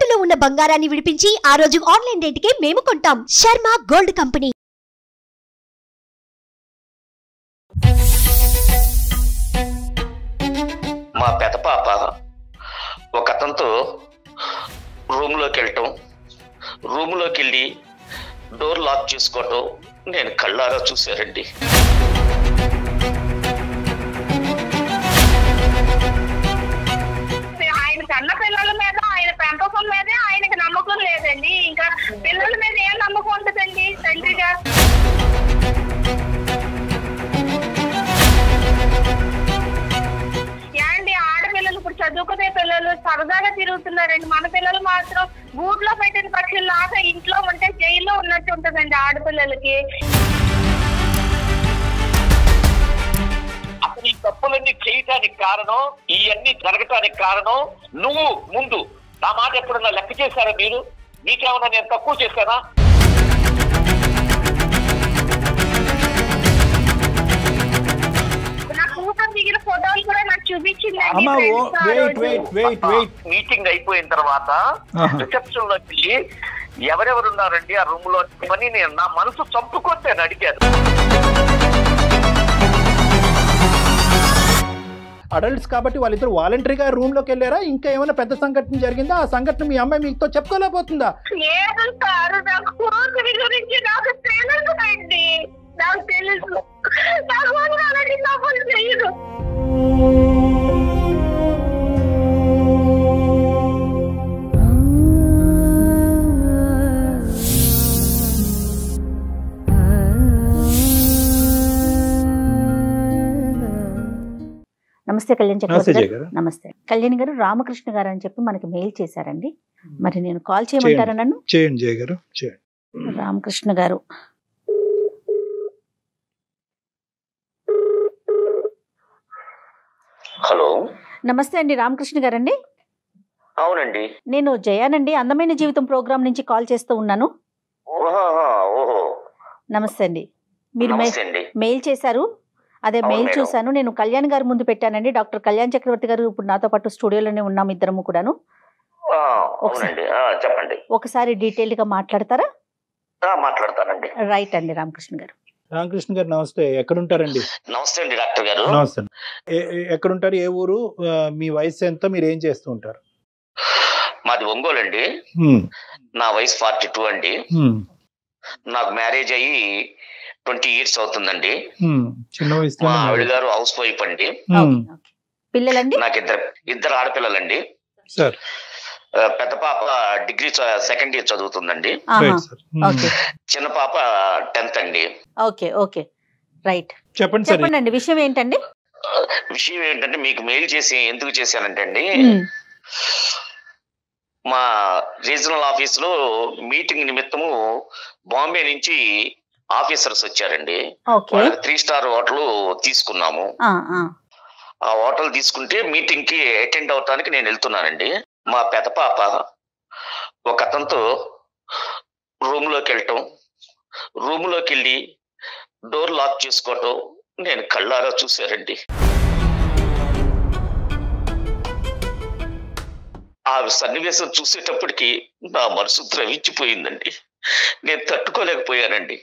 తాకట్టులో ఉన్న బంగారాన్ని విడిపించి ఆ రోజు ఆన్లైన్ రేటుకే మేము కొంటాం శర్మ గోల్డ్ కంపెనీ మా పెద్ద పాప ఒక అతనితో రూమ్లోకి వెళ్ళటం రూమ్లోకి వెళ్ళి డోర్ లాక్ చేసుకోవటం నేను కళ్ళారా చూశారండి ఆయన కన్న పిల్లల మీద ఆయన పెంపకం మీదే ఆయనకి నమ్మకం లేదండి ఇంకా పిల్లల మీద ఏం నమ్మకం ఉంటుందండి తండ్రిగా యాండి ఆడపిల్లలు ఇప్పుడు చదువుకునే పిల్లలు సరదాగా తిరుగుతున్నారండి మన పిల్లలు మాత్రం గూట్లో పెట్టిన పక్షుల్లాగా ఇంట్లో ఉంటే జైల్లో ఉన్నట్టు ఉంటుందండి ఆడపిల్లలకి అసలు ఈ తప్పులన్నీ చేయటానికి కారణం ఇవన్నీ జరగటానికి కారణం నువ్వు ముందు నా మాట ఎప్పుడన్నా లెక్క చేశారా మీరు నీకేమన్నా నేను తక్కువ చేశానా నా కూతురు దిగిన ఫోటోలు కూడా నాకు చూపించిందండి అమ్మా ఓ friends ఆ వెయిట్ రోజు. వెయిట్ వెయిట్ వెయిట్ మీటింగ్ అయిపోయిన తర్వాత ఆహా. రిసెప్షన్ లోకి వెళ్ళి ఎవరెవరు ఉన్నారండి ఆ రూమ్ లో అని నేను నా మనసు చంపుకొస్తే అని అడిగాను అడల్ట్స్ కాబట్టి వాళ్ళిద్దరు వాలంటరీగా రూమ్ లోకి వెళ్ళారా ఇంకా ఏమైనా పెద్ద సంఘటన జరిగిందా ఆ సంఘటన మీ అమ్మాయి మీతో చెప్పుకోలేకపోతుందా లేదు సార్ నా కూతురి గురించి నాకు తెలుసునండి నాకు తెలుసు నా కూతురు అలాంటి తప్పులు చేయదు నమస్తే కళ్యాణ్ నమస్తే చక్రవర్తి జయ గారు గారు నమస్తే కళ్యాణ్ గారు రామకృష్ణ గారు అని చెప్పి మనకి మెయిల్ చేశారండి మరి నేను కాల్ చేయమంటారా నన్ను చేయండి జయ గారు చేయండి రామకృష్ణ గారు హలో నమస్తే అండి రామకృష్ణ గారండి అవునండి నేను జయానండి అందమైన జీవితం ప్రోగ్రామ్ నుంచి కాల్ చేస్తూ ఉన్నాను ఓహో ఓహో నమస్తే అండి మీరు మె- నమస్తే అండి మెయిల్ చేశారు అదే అవును మెయిల్ మేడం. చూశాను నేను కళ్యాణ్ గారి ముందు పెట్టానండి డాక్టర్ కళ్యాణ్ చక్రవర్తి గారు ఇప్పుడు నాతో పాటు స్టూడియోలోనే ఉన్నాం ఇద్దరము కూడాను ఆ, అవునండి ఆ, చెప్పండి ఒకసారి డీటెయిల్డ్ గా మాట్లాడతారా ఆ, మాట్లాడతానండి రైట్ అండి రామకృష్ణ గారు రామకృష్ణ గారు నమస్తే ఎక్కడుంటారండి నమస్తే అండి డాక్టర్ గారు నమస్తే ఏ- ఏ- ఎక్కడుంటారు ఏ ఊరు ఆ, మీ వయసు ఎంత మీరు ఏం చేస్తూ ఉంటారు మాది ఒంగోలు అండి హ్మ్, నా వయసు ఫార్టీ టూ అండి హ్మ్, నాకు మ్యారేజ్ అయ్యి ట్వంటీ ఇయర్స్ అవుతుందండి హ్మ్. చిన్న వయసులో మా ఆవిడ గారు హౌస్ వైఫ్ అండి ఓకే, ఓకే. పిల్లలండి నాకు ఇద్దరు ఇద్దరు ఆడపిల్లలండి సార్ ఆ, పెద్ద పాప డిగ్రీ సెకండ్ ఇయర్ చదువుతుందండి ఆహా, రైట్ సార్ హ్మ్. ఓకే చిన్న పాప టెన్త్ అండి ఓకే ఓకే రైట్ చెప్పండి సార్ చెప్పండి అండి విషయం ఏంటండి ఆ, విషయం ఏంటంటే మీకు మెయిల్ చేసి ఎందుకు చేశానంటే అండి ఉమ్, మా రీజనల్ ఆఫీస్ లో మీటింగ్ నిమిత్తము బాంబే నుంచి ఆఫీసర్స్ వచ్చారండి ఓకే వాళ్ళకి త్రీ స్టార్ హోటల్ తీసుకున్నాము ఆ, ఆ, ఆ హోటల్ తీసుకుంటే మీటింగ్ కి అటెండ్ అవటానికి నేను వెళ్తున్నానండి మా పెద్ద పాప ఒక అతనితో రూమ్ లోకి వెళ్ళటం రూమ్ లోకి వెళ్ళి డోర్ లాక్ చేసుకోవటం నేను కళ్ళారా చూశారండి ఆ సన్నివేశం చూసేటప్పటికి నా మనసు ద్రవించిపోయిందండి నేను తట్టుకోలేకపోయానండి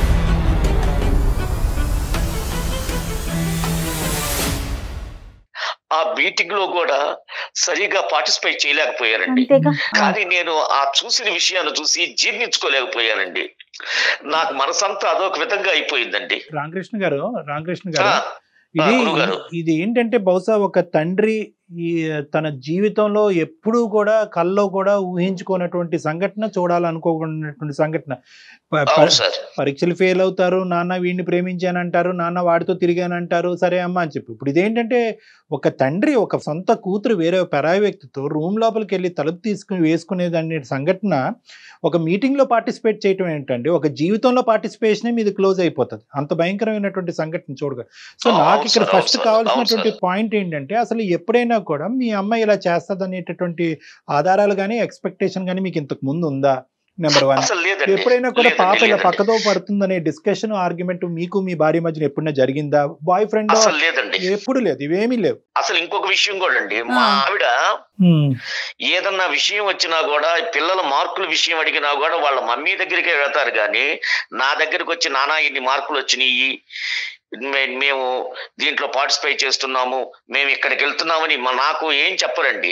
ఆ మీటింగ్ లో కూడా సరిగా పార్టిసిపేట్ చేయలేకపోయానండి అంతేగా ఆ, కానీ నేను ఆ చూసిన విషయాన్ని చూసి జీర్ణించుకోలేకపోయానండి నాకు మనసంతా అదొక విధంగా అయిపోయిందండి రామకృష్ణ గారు రామకృష్ణ ఆ, గారు ఆ, ఇది గురువుగారు. ఇది ఏంటంటే బహుశా ఒక తండ్రి ఈ తన జీవితంలో ఎప్పుడూ కూడా కల్లో కూడా ఊహించుకున్నటువంటి సంఘటన చూడాలనుకోకున్నటువంటి సంఘటన ప- ప- అవును సార్ పరీక్షలు ఫెయిల్ అవుతారు నాన్న వీడిని ప్రేమించానంటారు నాన్న వాడితో తిరిగానంటారు సరే అమ్మా అని చెప్పి ఇప్పుడు ఇదేంటంటే ఒక తండ్రి ఒక సొంత కూతురు వేరే పరాయి వ్యక్తితో రూమ్ లోపలికి వెళ్ళి తలుపు తీసుకుని వేసుకునేదాన్ని సంఘటన ఒక మీటింగ్ లో పార్టిసిపేట్ చేయటం ఏంటండి ఒక జీవితంలో పార్టిసిపేషనే మీది క్లోజ్ అయిపోతుంది అంత భయంకరమైనటువంటి సంఘటన చూడగా సో అవును నాకు ఇక్కడ సార్, అవును ఫస్ట్ సార్, కావాల్సినటువంటి అవును పాయింట్ ఏంటంటే అసలు ఎప్పుడైనా కూడా మీ అమ్మాయి ఇలా చేస్తుంది అనేటటువంటి ఆధారాలు కానీ ఎక్స్పెక్టేషన్ కానీ మీకు ఇంతకు ముందు ఉందా నెంబర్ వన్ అసలు లేదండి ఎప్పుడైనా కూడా లేదండి, పాప ఇలా లేదండి. పక్కదో పడుతుందనే డిస్కషన్ ఆర్గ్యుమెంట్ మీకు మీ భార్య మధ్యన ఎప్పుడైనా జరిగిందా బాయ్ ఫ్రెండ్ అసలు లేదండి ఎప్పుడు లేదు ఇవేమీ లేవు అసలు ఇంకొక విషయం కూడా అండి మా ఆ. ఆవిడ ఏదన్నా విషయం వచ్చినా కూడా పిల్లల మార్కుల విషయం అడిగినా కూడా వాళ్ళ మమ్మీ దగ్గరికి వెళ్తారు కానీ నా దగ్గరికి వచ్చి నానా ఇన్ని మార్కులు వచ్చినాయి మే- మేము దీంట్లో పార్టిసిపేట్ చేస్తున్నాము మేము ఇక్కడికి వెళ్తున్నామని మా- నాకు ఏం చెప్పరండి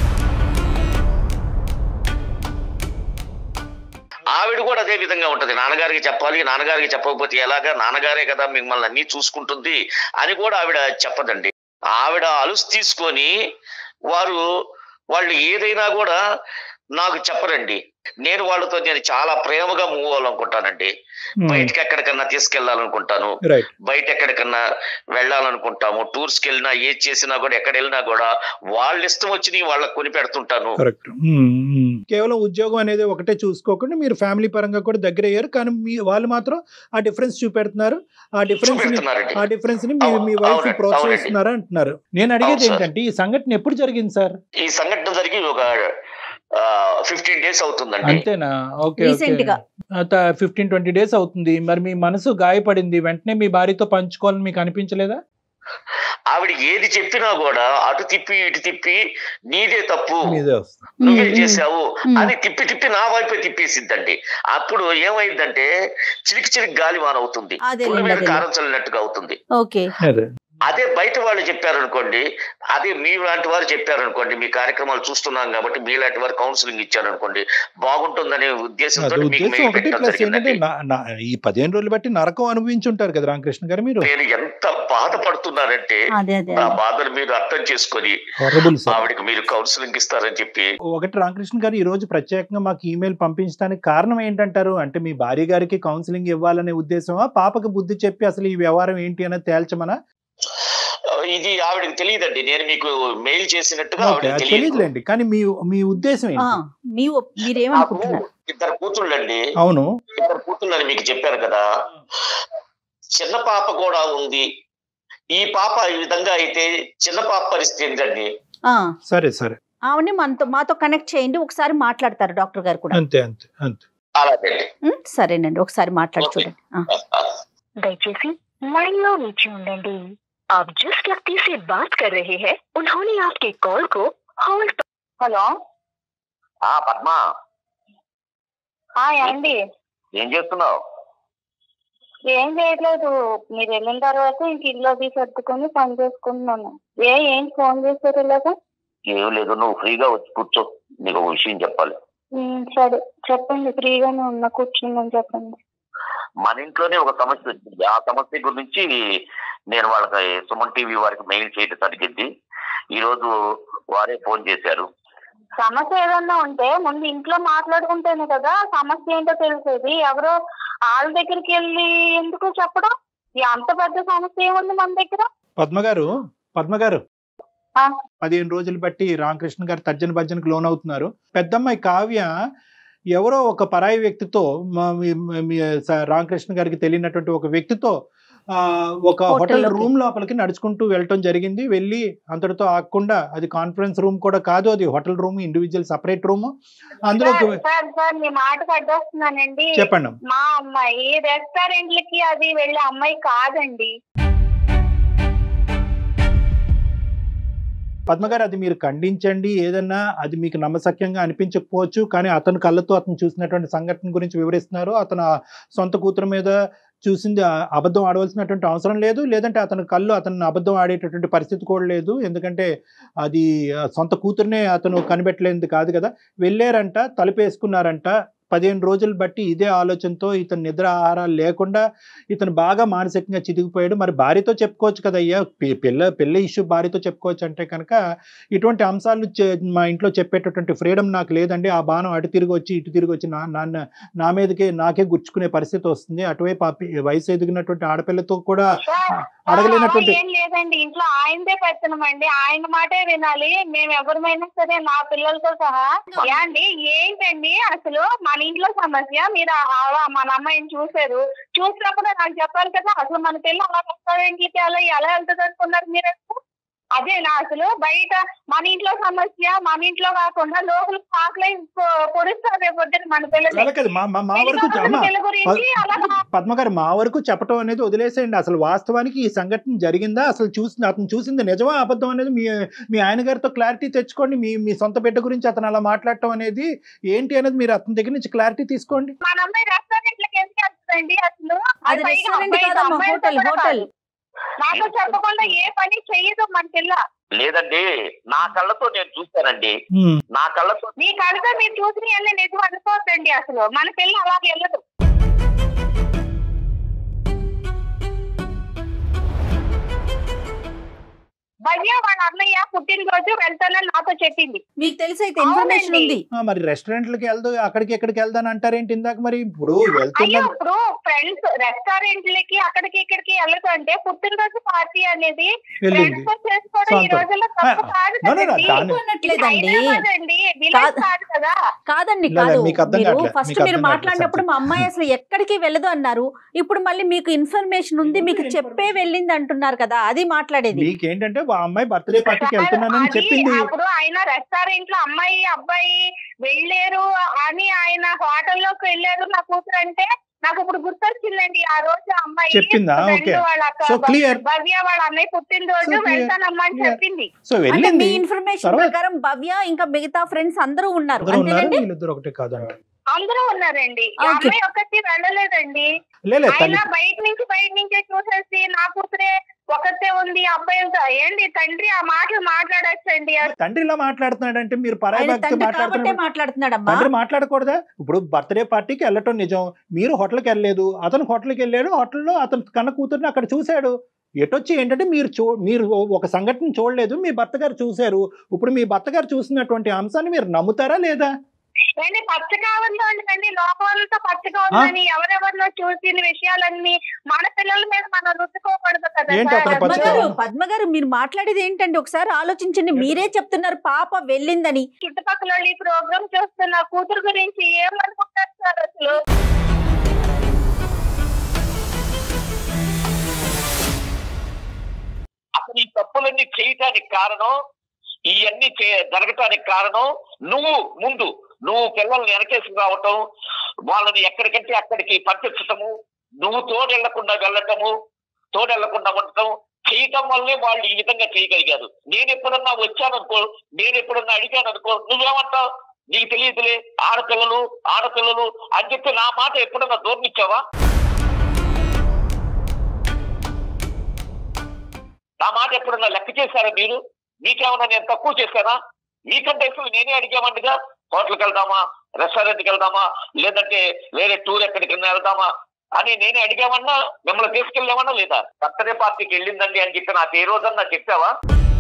ఆవిడ కూడా అదే విధంగా ఉంటది నాన్నగారికి చెప్పాలి నాన్నగారికి చెప్పకపోతే ఎలాగా నాన్నగారే కదా మిమ్మల్ని అన్ని చూసుకుంటుంది అని కూడా ఆవిడ చెప్పదండి ఆవిడ అలుసు తీసుకొని వారు వాళ్ళు ఏదైనా కూడా నాకు చెప్పరండి నేను వాళ్ళతో నేను చాలా ప్రేమగా మూవ్ అవ్వాలనుకుంటానండి బయటకి ఎక్కడికన్నా తీసుకెళ్లాలనుకుంటాను రైట్ బయట ఎక్కడికన్నా వెళ్ళాలనుకుంటాము టూర్స్ కి వెళ్ళినా ఏది చేసినా కూడా ఎక్కడ వెళ్ళినా కూడా వాళ్ళ ఇష్టం వచ్చి వాళ్ళకి కొని పెడుతుంటాను కరెక్ట్ కేవలం ఉద్యోగం అనేది ఒకటే చూసుకోకుండా మీరు ఫ్యామిలీ పరంగా కూడా దగ్గర అయ్యారు కానీ మీ వాళ్ళు మాత్రం ఆ డిఫరెన్స్ చూపెడుతున్నారు ఆ డిఫరెన్స్ చూపెడుతున్నారండి ఆ డిఫరెన్స్ ని మీ మీ అవును, వైఫ్ అవునండి, ప్రోత్సహిస్తున్నారు అంటున్నారు నేను అడిగేది అవును, సార్. ఏంటంటే ఈ సంఘటన ఎప్పుడు జరిగింది సార్ ఈ సంఘటన జరిగి ఒక ఫిఫ్టీన్ డేస్ అవుతుందండి అంతేనా ఓకే Recent గా. ఫిఫ్టీన్ ట్వంటీ డేస్ అవుతుంది మరి మీ మనసు గాయపడింది వెంటనే మీ భార్యతో పంచుకోవాలని మీకు అనిపించలేదా ఆవిడ ఏది చెప్పినా కూడా అటు తిప్పి ఇటు తిప్పి నీదే తప్పు మీదే వస్తుంది నువ్వే ఉమ్, ఉమ్. చేసావు ఉమ్. అని తిప్పి తిప్పి నా వైపే తిప్పేసిద్దండి అప్పుడు ఏమైందంటే చిలికి చిలికి గాలి వాన అవుతుంది అదేలేండి, పుల్ల మీద అదేలేండి. కారం చల్లినట్టుగా అవుతుంది ఓకే అదే అదే బయట వాళ్ళు చెప్పారనుకోండి అదే మీ లాంటి వారు చెప్పారనుకోండి మీ కార్యక్రమాలు చూస్తున్నాం కాబట్టి మీ లాంటి వారు కౌన్సిలింగ్ ఇచ్చారనుకోండి బాగుంటుందనే ఉద్దేశంతో అది మీకు ఉద్దేశం మెయిల్ ఒకటి పెట్టడం ప్లస్ ఏంటంటే జరిగిందండి నా- నా- ఈ పదిహేను రోజులు బట్టి నరకం అనుభవించుంటారు కదా రామకృష్ణ గారు మీరు నేను ఎంత బాధపడుతున్నారంటే అదే అదే నా అదే. బాధను మీరు అర్థం చేసుకొని హొరబుల్ సార్ ఆవిడకి మీరు కౌన్సిలింగ్ ఇస్తారని చెప్పి ఒకటి రామకృష్ణ గారు ఈ రోజు ప్రత్యేకంగా మాకు ఈమెయిల్ పంపించడానికి కారణం ఏంటంటారు అంటే మీ భార్య గారికి కౌన్సిలింగ్ ఇవ్వాలనే ఉద్దేశమా పాపకు బుద్ధి చెప్పి అసలు ఈ వ్యవహారం ఏంటి అనేది తేల్చమనా ఇది ఆవిడకి తెలియదండి నేను మీకు మెయిల్ చేసినట్టుగా ఓకే ఆవిడకి అది తెలియదు తెలియదులేండి కానీ మీ మీ ఉద్దేశం ఆ, ఏంటి మీ ఒప్- నాకు మీరేమనుకుంటున్నారు ఇద్దరు కూతుళ్ళండి అవును ఇద్దరు కూతుళ్ళని మీకు చెప్పారు కదా చిన్న పాప కూడా ఉంది ఈ పాప ఈ విధంగా అయితే చిన్న పాప పరిస్థితి ఏంటండి ఆ, సరే సరే ఆవిడని మనతో మాతో కనెక్ట్ చేయండి ఒకసారి మాట్లాడతారు డాక్టర్ గారు కూడా అంతే అంతే అంతే అలాగండి ఉమ్, సరేనండి ఒకసారి మాట్లాడి ఓకే. చూడండి ఆ. दयచేసి लाइन లో नीचे ఉండండి आप जिस व्यक्ति से बात कर रहे हैं उन्होंने आपके कॉल को होल्ड హలో ఆ పద్మ ఆ ఏండి ఏం చేస్తున్నావు ఏం చేయట్లేదు మీరు వెళ్ళిన తర్వాత ఇంక ఇల్లు అది సర్దుకొని పని చేసుకుంటున్నాను ఏ ఏంటి ఫోన్ చేశారు ఇలాగా ఏం లేదు నువ్వు ఫ్రీగా వచ్చి కూర్చో నీకు ఒక విషయం చెప్పాలి ఉమ్, సరే చెప్పండి ఫ్రీగానే ఉన్నా కూర్చుందని చెప్పండి మన ఇంట్లోనే ఒక సమస్య వచ్చింది ఆ సమస్య గురించి నేను వాళ్ళకి సుమన్ టీవీ వారికి మెయిల్ చేయడం జరిగింది ఈ రోజు వారే ఫోన్ చేశారు సమస్య ఏదన్నా ఉంటే ముందు ఇంట్లో మాట్లాడుకుంటేనే కదా సమస్య ఏంటో తెలిసేది ఎవరో వాళ్ళ దగ్గరికి వెళ్ళి ఎందుకు చెప్పడం ఈ అంత పెద్ద సమస్య ఏముంది మన దగ్గర పద్మ గారు పద్మ గారు ఆ. పదిహేను రోజులు బట్టి రామకృష్ణ గారు తర్జన భర్జనకు లోన్ అవుతున్నారు పెద్దమ్మాయి కావ్య ఎవరో ఒక పరాయి వ్యక్తితో మా- మీ- మీ స- రామకృష్ణ గారికి తెలియనటువంటి ఒక వ్యక్తితో ఆ, ఒక హోటల్ హోటల్లోకి. రూమ్ లోపలికి నడుచుకుంటూ వెళ్ళటం జరిగింది వెళ్ళి అంతటితో ఆగకుండా అది కాన్ఫరెన్స్ రూమ్ కూడా కాదు అది hotel room individual separate room అందులోకి సార్, సార్ సార్ మీ మాటకు అడ్డొస్తున్నానండి చెప్పండి మా అమ్మాయి రెస్టారెంట్లకి అది వెళ్ళే అమ్మాయి కాదండి పద్మ గారు అది మీరు ఖండించండి ఏదన్నా అది మీకు నమ్మసక్యంగా అనిపించకపోవచ్చు కానీ అతను కళ్ళతో అతను చూసినటువంటి సంఘటన గురించి వివరిస్తున్నారు అతను ఆ సొంత కూతురు మీద చూసింది ఆ అబద్ధం ఆడవలసినటువంటి అవసరం లేదు లేదంటే అతని కళ్ళు అతను అబద్ధం ఆడేటటువంటి పరిస్థితి కూడా లేదు ఎందుకంటే అది ఆ సొంత కూతురునే అతను కనిపెట్టలేనిది కాదు కదా వెళ్ళారంట తలుపేసుకున్నారంట పదిహేను రోజులు బట్టి ఇదే ఆలోచనతో ఇతను నిద్ర ఆహారాలు లేకుండా ఇతను బాగా మానసికంగా చితికిపోయాడు మరి భార్యతో చెప్పుకోవచ్చు కదా అయ్యా పి- పిల్ల పిల్ల ఇష్యూ భార్యతో చెప్పుకోవచ్చు అంటే కనుక ఇటువంటి అంశాలు చె- మా ఇంట్లో చెప్పేటటువంటి ఫ్రీడమ్ నాకు లేదండి ఆ బాణం అటు తిరిగి వచ్చి ఇటు తిరిగి వచ్చి నా నాన్న నా మీదకే నాకే గుచ్చుకునే పరిస్థితి వస్తుంది అటువైపు ఆ పి- వయసు ఎదిగినటువంటి ఆడపిల్లతో కూడా సార్, అడగలేనటువంటి ఏం లేదండి ఇంట్లో ఆయనదే పెత్తనం అండి ఆయన మాటే వినాలి మేము ఎవరిమైనా సరే నా పిల్లలతో సహా ఏండి ఏంటండి అసలు మన ఇంట్లో సమస్య మీరు ఆ- ఆ- మన అమ్మాయిని చూసారు చూసినప్పుడు నాకు చెప్పాలి కదా అసలు మన పిల్ల అలా రెస్టారెంట్లకి అలా ఎలా వెళ్తుంది అనుకున్నారు మీరు అసలు? అదేనా అసలు బయట మన ఇంట్లో సమస్య మన ఇంట్లో కాకుండా లోపల ఆకలి పొడుస్తారు రేపు పొద్దున్న మన పిల్లలు అలా కాదు మా మా- మా వరకు మిగతా అమ్మ పిల్లల గురించి అలా పద్మ గారు మా వరకు చెప్పటం అనేది వదిలేసేయండి అసలు వాస్తవానికి ఈ సంఘటన జరిగిందా అసలు చూసి అతను చూసింది నిజమా అబద్ధం అనేది మీ మీ ఆయన గారితో క్లారిటీ తెచ్చుకోండి మీ మీ సొంత బిడ్డ గురించి అతను అలా మాట్లాడటం అనేది ఏంటి అనేది మీరు అతని దగ్గర నుంచి క్లారిటీ తీసుకోండి మన అమ్మాయి రెస్టారెంట్లకి ఎందుకు వెళ్తుందండి అసలు అది పైగా రెస్టారెంట్ అబ్బాయితో కాదమ్మా అమ్మాయితో హోటల్ కూడా హోటల్ కాదు. నాకు చెప్పకుండా ఏ పని చెయ్యదు మన పిల్ల లేదండి నా కళ్ళతో నేను చూశానండి ఉమ్. నా కళ్ళతో మీ కడితే మీరు చూసిన అన్ని నిజం అనుకోవద్దండి అసలు మన పిల్ల అలాగే వెళ్ళదు భవ్య వాళ్ళ అన్నయ్య పుట్టినరోజు వెళ్తానని నాతో చెప్పింది మీకు తెలిసి అయితే ఇన్ఫర్మేషన్ అవునండి. ఉంది ఆ, మరి రెస్టారెంట్లకి వెళ్దు అక్కడికి ఎక్కడికి వెళ్దాను అంటారేంటి ఇందాక మరి ఇప్పుడు అయ్యో వెళ్తున్నా ఇప్పుడు ఫ్రెండ్స్ రెస్టారెంట్లకి అక్కడికి ఇక్కడికి వెళ్ళదు అంటే పుట్టినరోజు పార్టీ అనేది వెళ్ళింది ఫ్రెండ్స్ తో చేసుకోవడం ఈ సొంతం. రోజుల్లో తప్పు ఆ, కాదు no, no, no, కదండి. దాన్ని- ఇది అనట్లేదండి హైదరాబాద్ అండి విలేజ్ కాదు. కాదు కదా కాదండి లేదు, కాదు మీకు అర్థం మీరు కావట్లేదు. ఫస్ట్ మీకు మీరు అర్థం కావట్లేదు మాట్లాడినప్పుడు మా అమ్మాయి అసలు ఎక్కడికి వెళ్ళదు అన్నారు ఇప్పుడు మళ్ళీ మీకు ఇన్ఫర్మేషన్ ఉంది మీకు చెప్పే వెళ్ళింది అంటున్నారు కదా అది మాట్లాడేది మీకేంటంటే ఆ అమ్మాయి బర్త్డే పార్టీకి వెళ్తున్నానని అది చెప్పింది అప్పుడు ఆయన రెస్టారెంట్ లో అమ్మాయి అబ్బాయి వెళ్ళారు అని ఆయన హోటల్లోకి వెళ్ళారు నా కూతురు అంటే నాకు ఇప్పుడు గుర్తొచ్చిందండి ఆ రోజు ఆ అమ్మాయి చెప్పిందా? friend Okay. వాళ్ళ అక్క సో క్లియర్ భవ్య వాళ్ళ అన్నయ్య పుట్టినరోజు So clear. వెళ్తానమ్మా అని Clear. చెప్పింది సో అంటే మీ వెళ్ళింది ఇన్ఫర్మేషన్ తర్వాత- ప్రకారం భవ్య ఇంకా మిగతా ఫ్రెండ్స్ అందరూ ఉన్నారు ఇద్దరు ఉన్నారు అంతేనండి వీళ్ళిద్దరు ఒకటే కాదండి అందరూ ఉన్నారండి ఈ Okay. అమ్మాయి ఒక్కటి వెళ్ళలేదండి లేదు ఆయన తల్లి బయట నుంచి బయట నుంచే చూసేసి నా కూతురే ఒకతే ఉంది అబ్బాయిలతో ఏంటి తండ్రి ఆ మాటలు మాట్లాడచ్చండి తండ్రి ఇలా మాట్లాడుతున్నాడంటే మీరు పరాయి ఆయన భక్తి తండ్రి కాబట్టే మాట్లాడుతున్నారు మాట్లాడుతున్నాడమ్మా తండ్రి మాట్లాడకూడదా ఇప్పుడు బర్త్డే పార్టీకి వెళ్ళటం నిజం మీరు హోటల్కి వెళ్ళలేదు అతను హోటల్కి వెళ్ళాడు హోటల్లో అతను కన్న కూతుర్ని అక్కడ చూశాడు ఎటొచ్చి ఏంటంటే మీరు చూ మీరు ఒక సంఘటన చూడలేదు మీ భర్త గారు చూశారు ఇప్పుడు మీ భర్త గారు చూసినటువంటి అంశాన్ని మీరు నమ్ముతారా లేదా ఏంటి పచ్చగా ఉందండి లోకం అంతా పచ్చగా ఉందని ఎవరెవరినో చూసిన విషయాలన్నీ మన పిల్లల మీద మనం రుద్దుకోకూడదు కదా ఏంటి సార్. అతను పద్మ పచ్చగా గారు పద్మ గారు మీరు మాట్లాడేది ఏంటండి ఒకసారి ఆలోచించండి మీరే చెప్తున్నారు పాప వెళ్ళిందని చుట్టుపక్కల వాళ్ళు ఈ ప్రోగ్రామ్ చూస్తున్న కూతురు గురించి ఏమనుకుంటారు సార్ అసలు అసలు ఈ తప్పులన్నీ చేయటానికి కారణం ఇవన్నీ చే- జరగటానికి కారణం నువ్వు ముందు నువ్వు పిల్లల్ని వెనకేసుకు రావటం వాళ్ళని ఎక్కడికంటే అక్కడికి పంపించటము నువ్వు తోడెళ్లకుండా వెళ్ళటము తోడెళ్లకుండా ఉండటం చేయటం వల్లే వాళ్ళు ఈ విధంగా చేయగలిగారు నేను ఎప్పుడన్నా వచ్చాననుకో నేను ఎప్పుడన్నా అడిగాను అనుకో నువ్వేమంటావు నీకు తెలియదులే ఆడపిల్లలు ఆడపిల్లలు అని చెప్పి నా మాట ఎప్పుడన్నా దూరనిచ్చావా నా మాట ఎప్పుడన్నా లెక్క చేశారా మీరు మీకేమన్నా నేను తక్కువ చేశానా మీకంటే ఎక్కువ నేనే అడిగామండిగా హోటల్కి వెళ్దామా రెస్టారెంట్కి వెళ్దామా లేదంటే వేరే టూర్ ఎక్కడికైనా వెళ్దామా అని నేనే అడిగామన్నా మిమ్మల్ని తీసుకెళ్ళామన్నా లేదా బర్త్డే పార్టీకి వెళ్ళిందండి అని చెప్పి నాకు ఏ రోజన్నా చెప్పావా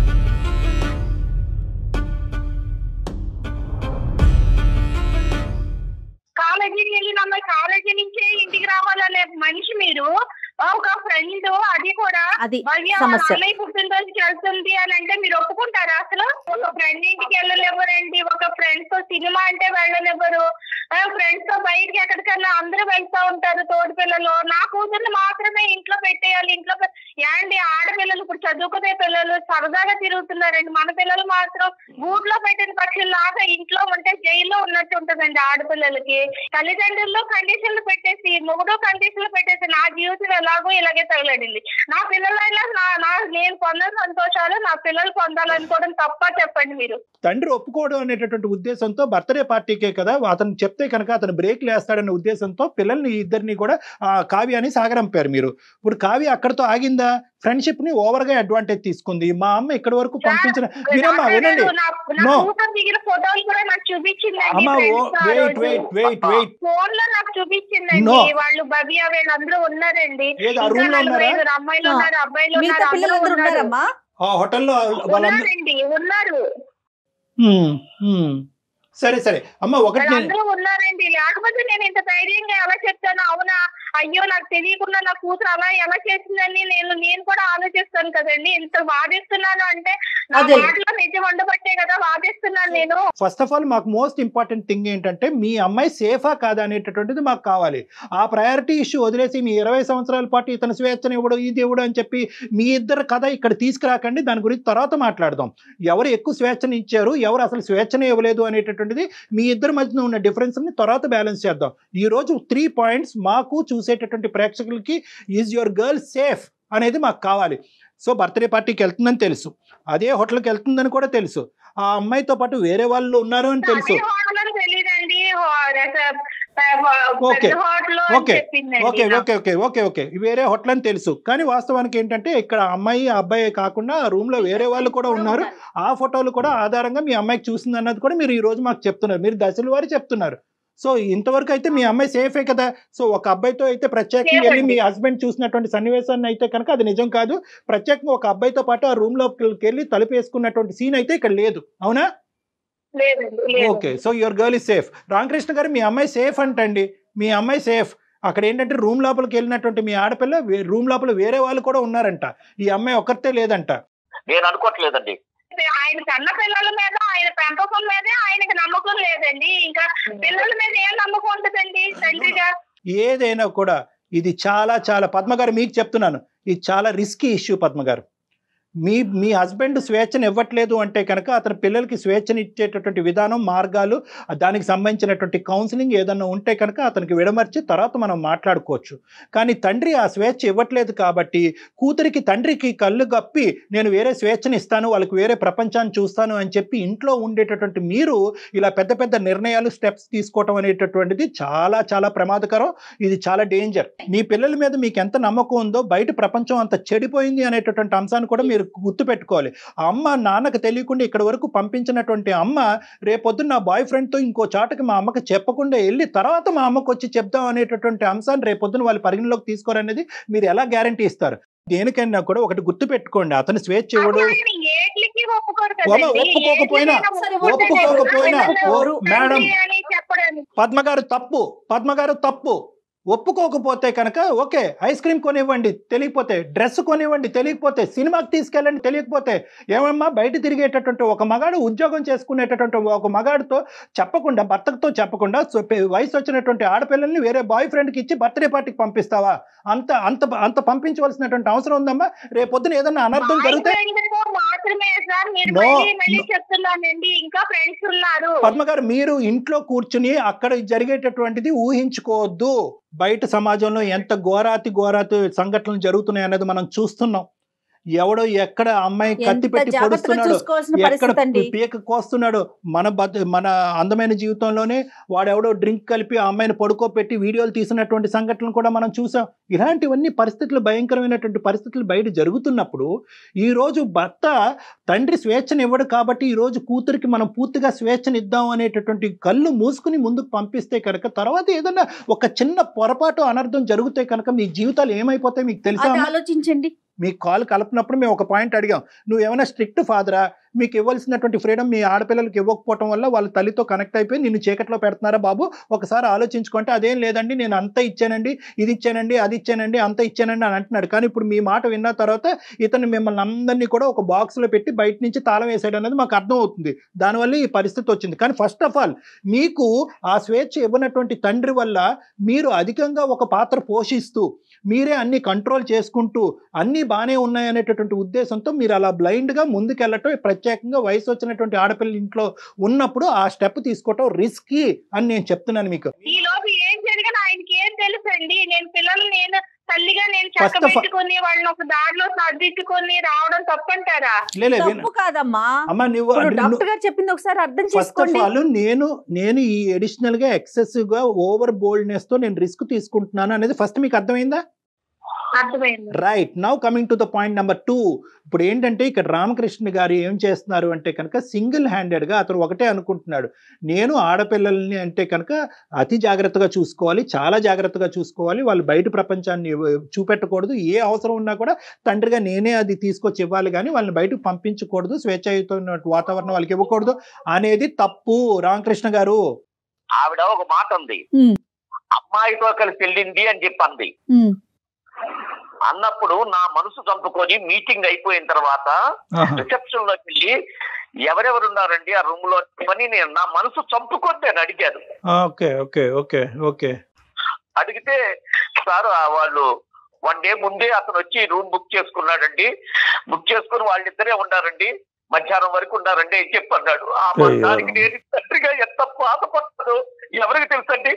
కాలేజీకి వెళ్ళిన అమ్మాయి కాలేజీ నుంచే ఇంటికి రావాలనే మనిషి మీరు ఒక ఫ్రెండ్ అది కూడా అది భవ్య వాళ్ళ సమస్య. అన్నయ్య పుట్టినరోజుకి వెళ్తుంది అని అంటే మీరు ఒప్పుకుంటారా అసలు ఒక ఫ్రెండ్ ఇంటికి వెళ్ళనివ్వరండి ఒక ఫ్రెండ్స్ తో సినిమా అంటే వెళ్ళనివ్వరు ఫ్రెండ్స్ తో బయటికి ఎక్కడికన్నా అందరూ వెళ్తా ఉంటారు తోటి పిల్లలు నా కూతుర్ని మాత్రమే ఇంట్లో పెట్టేయాలి ఇంట్లో పె- ఏండి ఆడపిల్లలు ఇప్పుడు చదువుకునే పిల్లలు సరదాగా తిరుగుతున్నారండి మన పిల్లలు మాత్రం గూట్లో పెట్టిన పక్షుల్లాగా ఇంట్లో ఉంటే జైల్లో ఉన్నట్టు ఉంటుందండి ఆడపిల్లలకి తల్లిదండ్రుల్లో కండిషన్లు పెట్టేసి మొగుడు కండిషన్లు పెట్టేసి నా జీవితం ఎలాగో ఇలాగే తగలడింది నా పిల్లలైనా నా నా నేను పొందని సంతోషాలు నా పిల్లలు పొందాలనుకోవడం తప్ప చెప్పండి మీరు తండ్రి ఒప్పుకోవడం అనేటటువంటి ఉద్దేశంతో బర్త్డే పార్టీకే కదా అతను చెప్తే కనుక అతను బ్రేక్ లేస్తాడనే ఉద్దేశంతో పిల్లల్ని ఇద్దరిని కూడా ఆ, కావ్య అని సాగరంపారు మీరు ఇప్పుడు కావ్య అక్కడతో ఆగిందా ఫ్రెండ్షిప్ ని ఓవర్ గా అడ్వాంటేజ్ తీసుకుంది మా అమ్మ ఇక్కడి వరకు పంపించిన మీరమ్మా డాక్టర్ వినండి గారు, నా నా No. కూతురు దిగిన ఫోటోలు కూడా నాకు చూపించిందండి అమ్మా friends ఆ వెయిట్ రోజు. వెయిట్ వెయిట్ వెయిట్ ఫోన్ లో నాకు చూపించిందండి No. వాళ్ళు భవ్య వీళ్ళందరూ ఉన్నారండి ఏది ఆ ఇంకా రూమ్ లో నలుగురు ఉన్నారా ఐదుగురు అమ్మాయిలు ఆ. ఉన్నారు అబ్బాయిలు మిగతా ఉన్నారు అందరూ పిల్లలందరూ ఉన్నారు ఉన్నారమ్మా ఆ హోటల్లో వాళ్ళందరూ ఉన్నారండి ఉన్నారు హ్మ్, హ్మ్. సరే సరే అమ్మ ఒకటి నేను వాళ్ళందరూ ఉన్నారండి లేకపోతే నేను ఇంత ధైర్యంగా ఎలా చెప్తాను అవునా అయ్యో నాకు తెలియకుండా నా కూతురు అలా ఎలా చేసిందని నేను నేను కూడా ఆలోచిస్తాను కదండి ఇంత వాదిస్తున్నాను అంటే నా అదే. మాటలో నిజం ఉండబట్టే కదా వాదిస్తున్నాను నేను ఫస్ట్ ఆఫ్ ఆల్ మాకు మోస్ట్ ఇంపార్టెంట్ థింగ్ ఏంటంటే మీ అమ్మాయి సేఫా కాదా అనేటటువంటిది మాకు కావాలి ఆ ప్రయారిటీ ఇష్యూ వదిలేసి మీ ఇరవై సంవత్సరాల పాటు ఇతను స్వేచ్ఛను ఇవ్వడు ఇది ఇవ్వడు అని చెప్పి మీ ఇద్దరు కథ ఇక్కడ తీసుకురాకండి దాని గురించి తర్వాత మాట్లాడదాం ఎవరు ఎక్కువ స్వేచ్ఛను ఇచ్చారు ఎవరు అసలు స్వేచ్ఛనే ఇవ్వలేదు అనేటటువంటిది మీ ఇద్దరి మధ్యన ఉన్న డిఫరెన్స్ని తర్వాత బ్యాలెన్స్ చేద్దాం ఈ రోజు త్రీ పాయింట్స్ మాకు చూసేటటువంటి ప్రేక్షకులకి ఈజ్ యువర్ గర్ల్ సేఫ్ అనేది మాకు కావాలి సో బర్త్డే పార్టీకి వెళ్తుందని తెలుసు అదే హోటల్కి వెళ్తుందని కూడా తెలుసు ఆ అమ్మాయితో పాటు వేరే వాళ్ళు ఉన్నారు అని తెలుసు అదే హోటల్ అని తెలియదండి ఓకే. Hotel okay. చెప్పిందండి ఓకే నాకు. ఓకే ఓకే ఓకే ఓకే వేరే హోటల్ అని తెలుసు కానీ వాస్తవానికి ఏంటంటే ఇక్కడ అమ్మాయి ఆ అబ్బాయి కాకుండా ఆ రూమ్ లో వేరే వాళ్ళు కూడా ఉన్నారు ఆ ఫోటోలు కూడా ఆధారంగా మీ అమ్మాయికి చూసింది అన్నది కూడా మీరు ఈ రోజు మాకు చెప్తున్నారు మీరు దశల వారి చెప్తున్నారు సో ఇంతవరకు అయితే మీ అమ్మాయి సేఫే కదా సో ఒక అబ్బాయితో అయితే ప్రత్యేకంగా Safe వెళ్ళి అండి. మీ హస్బెండ్ చూసినటువంటి సన్నివేశాన్ని అయితే కనుక అది నిజం కాదు ప్రత్యేకంగా ఒక అబ్బాయితో పాటు ఆ రూమ్ లోకి వెళ్ళి తలుపు వేసుకున్నటువంటి సీన్ అయితే ఇక్కడ లేదు అవునా లేదండి లేదు okay so your girl is safe Ramakrishna garu మీ అమ్మాయి సేఫ్ అంటండి మీ అమ్మాయి సేఫ్ అక్కడ ఏంటంటే రూమ్ లోపలికి వెళ్ళినటువంటి మీ ఆడపిల్ల రూమ్ లోపల వేరే వాళ్ళు కూడా ఉన్నారంట ఈ అమ్మాయి ఒక్కరితే లేదంట నేను అనుకోవట్లేదండి ఆయన కన్న పిల్లల మీద ఆయన పెంపకం మీదే ఆయనకి నమ్మకం లేదండి ఇంకా పిల్లల మీద ఏం నమ్మకం ఉంటుందండి తండ్రిగా ఏదైనా కూడా ఇది చాలా చాలా పద్మ గారు మీకు చెప్తున్నాను ఇది చాలా రిస్కీ ఇష్యూ పద్మ గారు మీ మీ హస్బెండ్ స్వేచ్ఛను ఇవ్వట్లేదు అంటే కనుక అతని పిల్లలకి స్వేచ్ఛను ఇచ్చేటటువంటి విధానం మార్గాలు దానికి సంబంధించినటువంటి కౌన్సిలింగ్ ఏదన్నా ఉంటే కనుక అతనికి విడమర్చి తర్వాత మనం మాట్లాడుకోవచ్చు కానీ తండ్రి ఆ స్వేచ్ఛ ఇవ్వట్లేదు కాబట్టి కూతురికి తండ్రికి కళ్ళు గప్పి నేను వేరే స్వేచ్ఛని ఇస్తాను వాళ్ళకి వేరే ప్రపంచాన్ని చూస్తాను అని చెప్పి ఇంట్లో ఉండేటటువంటి మీరు ఇలా పెద్ద పెద్ద నిర్ణయాలు స్టెప్స్ తీసుకోవటం అనేటటువంటిది చాలా చాలా ప్రమాదకరం ఇది చాలా డేంజర్ మీ పిల్లల మీద మీకు ఎంత నమ్మకం ఉందో బయట ప్రపంచం అంత చెడిపోయింది అనేటటువంటి అంశాన్ని కూడా మీరు గుర్తుపెట్టుకోవాలి ఆ అమ్మ నాన్నకు తెలియకుండా ఇక్కడ వరకు పంపించినటువంటి అమ్మ రేపొద్దున నా బాయ్ ఫ్రెండ్తో ఇంకో చాటకి మా అమ్మకి చెప్పకుండా వెళ్ళి తర్వాత మా అమ్మకు వచ్చి చెప్దాం అనేటటువంటి అంశాన్ని రేపొద్దున వాళ్ళు పరిగణలోకి తీసుకోరనేది మీరు ఎలా గ్యారంటీ ఇస్తారు దేనికైనా కూడా ఒకటి గుర్తు పెట్టుకోండి అతను స్వేచ్ఛ ఇవ్వడు అసలు ఆయన ఏట్లకి ఒప్పుకోరు ఓమ, కదండి. ఒప్పుకోకపోయినా, ఏట్లకైనా సరే, ఒప్పుకోకపోయినా, ఒప్పుకోరు. ఓ, మేడం. తండ్రి అని చెప్పడానికి పద్మగారు తప్పు పద్మగారు తప్పు ఒప్పుకోకపోతే కనుక ఓకే ఐస్ క్రీమ్ కొనివ్వండి తెలియకపోతే డ్రెస్ కొనివ్వండి తెలియకపోతే సినిమాకి తీసుకెళ్ళండి తెలియకపోతే ఏమమ్మా బయట తిరిగేటటువంటి ఒక మగాడు ఉద్యోగం చేసుకునేటటువంటి ఒక మగాడితో చెప్పకుండా భర్తతో చెప్పకుండా సో పె- వయసు వచ్చినటువంటి ఆడపిల్లల్ని వేరే బాయ్ ఫ్రెండ్కి ఇచ్చి బర్త్డే పార్టీకి పంపిస్తావా అంత అంత అంత పంపించవలసినటువంటి అవసరం ఉందమ్మా రేపొద్దున ఏదన్నా అనర్థం జరిగితే ఫ్రెండ్స్ మాత్రమే సార్ మీరు No, మళ్ళీ మళ్ళీ no. చెప్తున్నానండి ఇంకా ఫ్రెండ్స్ ఉన్నారు పద్మ గారు మీరు ఇంట్లో కూర్చుని అక్కడ జరిగేటటువంటిది ఊహించుకోవద్దు బయట సమాజంలో ఎంత ఘోరాతి ఘోరాతి సంఘటనలు జరుగుతున్నాయి అనేది మనం చూస్తున్నాం ఎవడో ఎక్కడ అమ్మాయి కత్తి ఎంత పెట్టి జాగ్రత్తగా పొడుస్తున్నాడు చూసుకోవాల్సిన ఎక్కడ పరిస్థితి అండి పీక కోస్తున్నాడు మన బత్ మన అందమైన జీవితంలోనే వాడెవడో డ్రింక్ కలిపి ఆ అమ్మాయిని పడుకోబెట్టి వీడియోలు తీసినటువంటి సంఘటనలు కూడా మనం చూసాం ఇలాంటివన్నీ పరిస్థితులు భయంకరమైనటువంటి పరిస్థితులు బయట జరుగుతున్నప్పుడు ఈ రోజు భర్త తండ్రి స్వేచ్ఛను ఇవ్వడు కాబట్టి ఈ రోజు కూతురికి మనం పూర్తిగా స్వేచ్ఛను ఇద్దాం అనేటటువంటి కళ్ళు మూసుకుని ముందుకు పంపిస్తే కనుక తర్వాత ఏదైనా ఒక చిన్న పొరపాటు అనర్థం జరిగితే కనుక మీ జీవితాలు ఏమైపోతాయి మీకు తెలుసా అది అమ్మా? ఆలోచించండి మీ కాల్ కలపనప్పుడు మేము ఒక పాయింట్ అడిగాం నువ్వు ఏమైనా స్ట్రిక్ట్ ఫాదరా మీకు ఇవ్వాల్సినటువంటి ఫ్రీడమ్ మీ ఆడపిల్లలకి ఇవ్వకపోవటం వల్ల వాళ్ళ తల్లితో కనెక్ట్ అయిపోయి నిన్ను చీకట్లో పెడుతున్నారా బాబు ఒకసారి ఆలోచించుకుంటే అదేం లేదండి నేను అంత ఇచ్చానండి ఇది ఇచ్చానండి అది ఇచ్చానండి అంత ఇచ్చానండి అని అంటున్నాడు కానీ ఇప్పుడు మీ మాట విన్న తర్వాత ఇతను మిమ్మల్ని అందరినీ కూడా ఒక బాక్స్లో పెట్టి బయట నుంచి తాళం వేసాడు అనేది మాకు అర్థం అవుతుంది దానివల్ల ఈ పరిస్థితి వచ్చింది కానీ ఫస్ట్ ఆఫ్ ఆల్ మీకు ఆ స్వేచ్ఛ ఇవ్వనటువంటి తండ్రి వల్ల మీరు అధికంగా ఒక పాత్ర పోషిస్తూ మీరే అన్ని కంట్రోల్ చేసుకుంటూ అన్నీ బాగానే ఉన్నాయనేటటువంటి ఉద్దేశంతో మీరు అలా బ్లైండ్గా ముందుకెళ్ళటం ప్రత్యేకంగా వయసు వచ్చినటువంటి ఆడపిల్ల ఇంట్లో ఉన్నప్పుడు ఆ స్టెప్ తీసుకోవటం రిస్కీ అని నేను చెప్తున్నాను మీకు ఈ లోపు ఏం జరిగినా ఆయనకి ఏం తెలుసండి నేను పిల్లలు నేను తల్లిగా నేను First of all- చక్కబెట్టుకుని వాళ్ళని ఒక దారిలో సర్దిట్టుకుని రావడం తప్పంటారా లేలే తప్పు కాదమ్మా అమ్మ నువ్వు ఇప్పుడు నువ్వు- డాక్టర్ గారు చెప్పింది ఒకసారి అర్థం ఫస్ట్ ఆఫ్ చేసుకోండి ఆల్ నేను నేను ఈ అడిషనల్ గా ఎక్సెసివ్ గా ఓవర్ బోల్డ్నెస్ తో నేను రిస్క్ తీసుకుంటున్నాను అనేది ఫస్ట్ మీకు అర్థమైందా అర్థమైంది right now coming to the point number two ఇప్పుడు ఏంటంటే ఇక్కడ రామకృష్ణ గారు ఏం చేస్తున్నారు అంటే కనుక సింగిల్ హ్యాండెడ్గా అతను ఒకటే అనుకుంటున్నాడు నేను ఆడపిల్లల్ని అంటే కనుక అతి జాగ్రత్తగా చూసుకోవాలి చాలా జాగ్రత్తగా చూసుకోవాలి వాళ్ళు బయట ప్రపంచాన్ని ఇవ్వ- చూపెట్టకూడదు ఏ అవసరం ఉన్నా కూడా తండ్రిగా నేనే అది తీసుకొచ్చి ఇవ్వాలి కానీ వాళ్ళని బయటకు పంపించకూడదు స్వేచ్ఛయుతమైన వాతావరణం వాళ్ళకి ఇవ్వకూడదు అనేది తప్పు రామకృష్ణ గారు ఆవిడ ఒక మాట ఉంది ఉమ్. అమ్మాయితో కలిసి వెళ్ళింది అని చెప్పి అంది ఉమ్, అన్నప్పుడు నా మనసు చంపుకొని మీటింగ్ అయిపోయిన తర్వాత రిసెప్షన్ లోకి వెళ్ళి ఎవరెవరు ఉన్నారండి ఆ రూమ్ లో అని నేను నా మనసు చంపుకొని నేను అడిగాను ఓకే ఓకే ఓకే ఓకే అడిగితే సార్ ఆ వాళ్ళు వన్ డే ముందే అతను వచ్చి రూమ్ బుక్ చేసుకున్నాడండి బుక్ చేసుకుని వాళ్ళిద్దరే ఉన్నారండి మధ్యాహ్నం వరకు ఉన్నారండి అని చెప్పి అన్నాడు ఆ అయ్యో. దానికి నేను తండ్రిగా ఎంత బాధపడతాను ఎవరికి తెలుసండి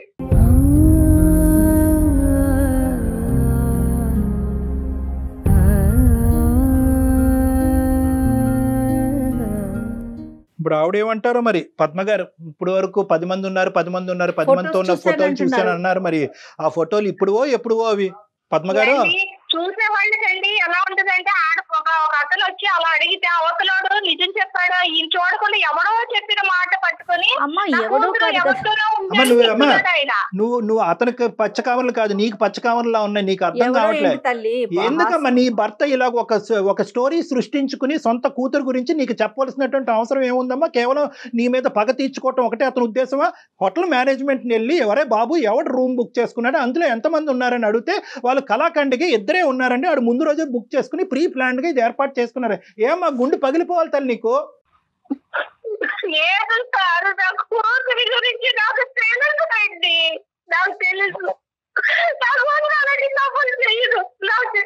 ఇప్పుడు ఆవిడేమంటారో మరి పద్మ గారు ఇప్పుడు వరకు పది మంది ఉన్నారు పది మంది ఉన్నారు పది Photos మందితో ఉన్న చూశాను ఫోటోలు చూశాను అంటున్నారు. అన్నారు మరి ఆ ఫోటోలు ఇప్పుడువో ఎప్పుడువో అవి పద్మ గారు ఏంటి? చూసే వాళ్ళకండి ఎలా ఉంటదంటే ఆడ ఒక ఒక అతను వచ్చి అలా అడిగితే అవతలోడు నిజం చెప్పాడు ఈయన చూడకుండా ఎవడో చెప్పిన మాట పట్టుకొని అమ్మా నా ఎవడో కూతురు కాదు కదా. ఎవరితోనో అమ్మ, ఉందని నువ్వు- అమ్మ. చెప్తున్నాడు ఆయన. నువ్వు నువ్వు అతనికి పచ్చ కవర్లు కాదు నీకు పచ్చ కవర్లా ఉన్నాయి నీకు అర్థం ఎవరో కావట్లేదు ఏంటి తల్లి ఎందుకమ్మా నీ భర్త ఇలాగ ఒక స- ఒక స్టోరీ సృష్టించుకుని సొంత కూతురు గురించి నీకు చెప్పవలసినటువంటి అవసరం ఏముందమ్మా కేవలం నీ మీద పగ తీర్చుకోవటం ఒకటే అతని ఉద్దేశమా హోటల్ మేనేజ్మెంట్ వెళ్ళి ఎవరే బాబు ఎవడు రూమ్ బుక్ చేసుకున్నాడు అందులో ఎంతమంది ఉన్నారని అడిగితే వాళ్ళు కళాఖండికి ఇద్దరే ఉన్నారండి ఆడు ముందు రోజే బుక్ చేసుకుని ప్రీ ప్లాన్డ్గా ఇది ఏర్పాటు చేసుకున్నారు ఏమా గుండు పగిలిపోవాలి తల్లి నీకు లేదు సార్ నా కూతురి గురించి నాకు తెలుసు అండి నాకు తెలుసు నా కూతురు అలాంటి తప్పులు చేయదు నాకు తె-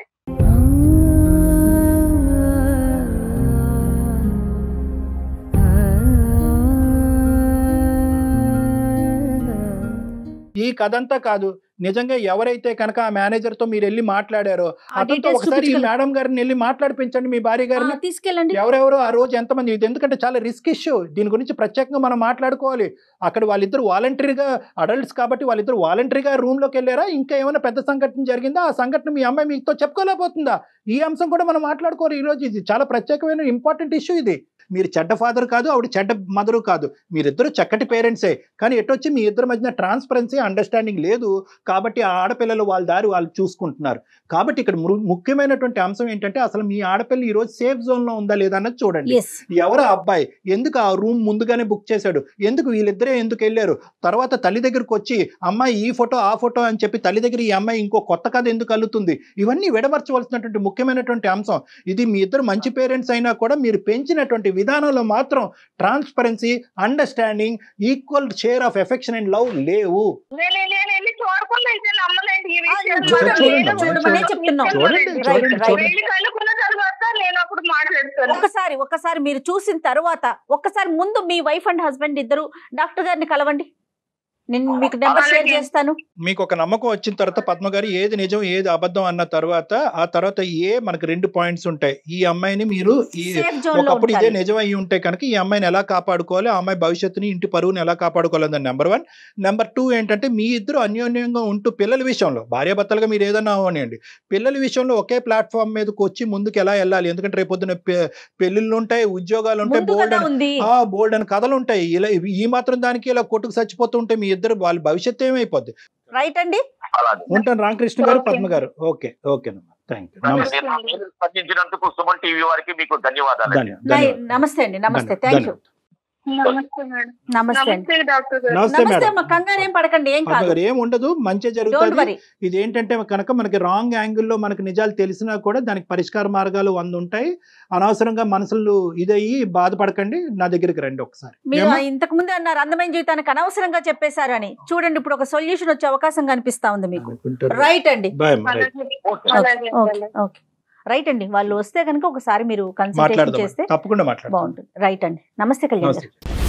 ఈ కథంతా కాదు నిజంగా ఎవరైతే కనుక ఆ మేనేజర్ తో మీరు వెళ్ళి మాట్లాడారో ఆ అతనితో details ఒకసారి ఈ చూపించగలరు. మేడం గారిని వెళ్ళి మాట్లాడిపించండి మీ భార్య ఆ, గారిని తీసుకెళ్ళండి ఎవరెవరు ఆ రోజు ఎంతమంది ఇది ఎందుకంటే చాలా రిస్క్ ఇష్యూ దీని గురించి ప్రత్యేకంగా మనం మాట్లాడుకోవాలి అక్కడ వాళ్ళిద్దరు వాలంటరీగా అడల్ట్స్ కాబట్టి వాళ్ళిద్దరు వాలంటరీగా రూమ్ లోకి వెళ్ళారా ఇంకా ఏమైనా పెద్ద సంఘటన జరిగిందా ఆ సంఘటన మీ అమ్మాయి మీతో చెప్పుకోలేకపోతుందా ఈ అంశం కూడా మనం మాట్లాడుకోవాలి ఈ రోజు ఇది చాలా ప్రత్యేకమైన ఇంపార్టెంట్ ఇష్యూ ఇది మీరు చెడ్డ ఫాదర్ కాదు ఆవిడ చెడ్డ మదరు కాదు మీరిద్దరు చక్కటి పేరెంట్సే కానీ ఎటొచ్చి మీ ఇద్దరి మధ్యన ట్రాన్స్పరెన్సీ అండర్స్టాండింగ్ లేదు కాబట్టి ఆ ఆడపిల్లలు వాళ్ళ దారి వాళ్ళు చూసుకుంటున్నారు కాబట్టి ఇక్కడ ము- ముఖ్యమైనటువంటి అంశం ఏంటంటే అసలు మీ ఆడపిల్ల ఈ రోజు సేఫ్ జోన్ లో ఉందా లేదా అన్నది చూడండి ఎస్ ఎవరు ఆ అబ్బాయి ఎందుకు ఆ రూమ్ ముందుగానే బుక్ చేశాడు ఎందుకు వీళ్ళిద్దరే ఎందుకు వెళ్ళారు తర్వాత తల్లి దగ్గరకు వచ్చి అమ్మాయి ఈ ఫోటో ఆ ఫోటో అని చెప్పి తల్లి దగ్గర ఈ అమ్మాయి ఇంకో కొత్త కథ ఎందుకు అల్లుతుంది ఇవన్నీ విడమర్చవలసినటువంటి ముఖ్యమైనటువంటి అంశం ఇది మీ ఇద్దరు మంచి పేరెంట్స్ అయినా కూడా మీరు పెంచినటువంటి విధానంలో మాత్రం transparency understanding equal share of affection and love లేవు నేను నేను వెళ్ళి చూడకుండా అయితే నమ్మలేండి ఈ ఆ, విషయం చూడండి, నేను చూడమనే చెప్తున్నాం. చూడండి, రైట్, చూడండి, రైట్. వెళ్ళి కనుక్కున్న తర్వాత నేను అప్పుడు మాట్లాడుతాను ఒక్కసారి ఒక్కసారి మీరు చూసిన తర్వాత ఒక్కసారి ముందు మీ వైఫ్ అండ్ హస్బెండ్ ఇద్దరు డాక్టర్ గారిని కలవండి నేను మీకు నెంబర్ షేర్ అలాగే. చేస్తాను మీకు ఒక నమ్మకం వచ్చిన తర్వాత పద్మ గారు ఏది నిజం ఏది అబద్ధం అన్న తర్వాత ఆ తర్వాత ఏ మనకు రెండు పాయింట్స్ ఉంటాయి ఈ అమ్మాయిని మీరు ఈ సేఫ్ జోన్ లో ఒకప్పుడు ఇదే ఉండాలి. నిజం అయి ఉంటే కనుక ఈ అమ్మాయిని ఎలా కాపాడుకోవాలి ఆ అమ్మాయి భవిష్యత్తుని ఇంటి పరువుని ఎలా కాపాడుకోవాలి నెంబర్ వన్ నెంబర్ టూ ఏంటంటే మీ ఇద్దరు అన్యోన్యంగా ఉంటూ పిల్లల విషయంలో భార్యాభర్తలుగా మీరు ఏదైనా అవనివ్వండి పిల్లల విషయంలో ఒకే ప్లాట్ఫామ్ మీదకి వచ్చి ముందుకు ఎలా వెళ్ళాలి ఎందుకంటే రేపొద్దున పె- పెళ్ళిళ్ళు ఉంటాయి ఉద్యోగాలు ఉంటాయి ముందు బోల్డ్ కదా ఉంది ఆ బోల్డ్ అని కథలు ఉంటాయి ఇలా ఈ మాత్రం దానికి ఇలా కొట్టుకు చచ్చిపోతూ ఉంటే మీ ఇద్దరు వాళ్ళ భవిష్యత్తు ఏమైపోద్ది రైట్ అండి అలాగే ఉంటాను రామకృష్ణ గారు Okay. పద్మ గారు ఓకే ఓకేనమ్మా థ్యాంక్ యూ నమస్తే నేను నా పేరు స్పందించినందుకు సుమన్ టీవీ వారికి మీకు ధన్యవాదాలు ధన్య- నై- ధన్యవాదాలు నమస్తే అండి నమస్తే ధన్య- థ్యాంక్ యూ ధన్యవాదాలు. నమస్తే మేడం నమస్తే అండి నమస్తే డాక్టర్ గారు నమస్తే నమస్తే మేడం అమ్మ కంగారు ఏం పడకండి ఏం పద్మ కాదు గారు ఏం ఉండదు మంచి డోంట్ జరుగుతుంది వరీ ఇది ఏంటంటే కనుక మనకి రాంగ్ యాంగిల్లో మనకి నిజాలు తెలిసినా కూడా దానికి పరిష్కార మార్గాలు వంద ఉంటాయి అనవసరంగా మనసులు ఇదయ్యి బాధపడకండి నా దగ్గరికి రండి ఒకసారి మీరు ఏమ్మా? ఇంతకు ముందే అన్నారు అందమైన జీవితానికి అనవసరంగా చెప్పేశారు అని చూడండి ఇప్పుడు ఒక సొల్యూషన్ వచ్చే అవకాశం కనిపిస్తా ఉంది మీకు అనుకుంటారు. రైట్ అండి బాయ్ అమ్మా, రైట్. అలాగే అలాగే ఓకే ఓకే రైట్ అండి వాళ్ళు వస్తే కనుక ఒకసారి మీరు కన్సల్టేషన్ మాట్లాడదాం చేస్తే తప్పకుండా మాట్లాడదాం బాగుంటుంది రైట్ అండి నమస్తే కళ్యాణ్ గారు నమస్తే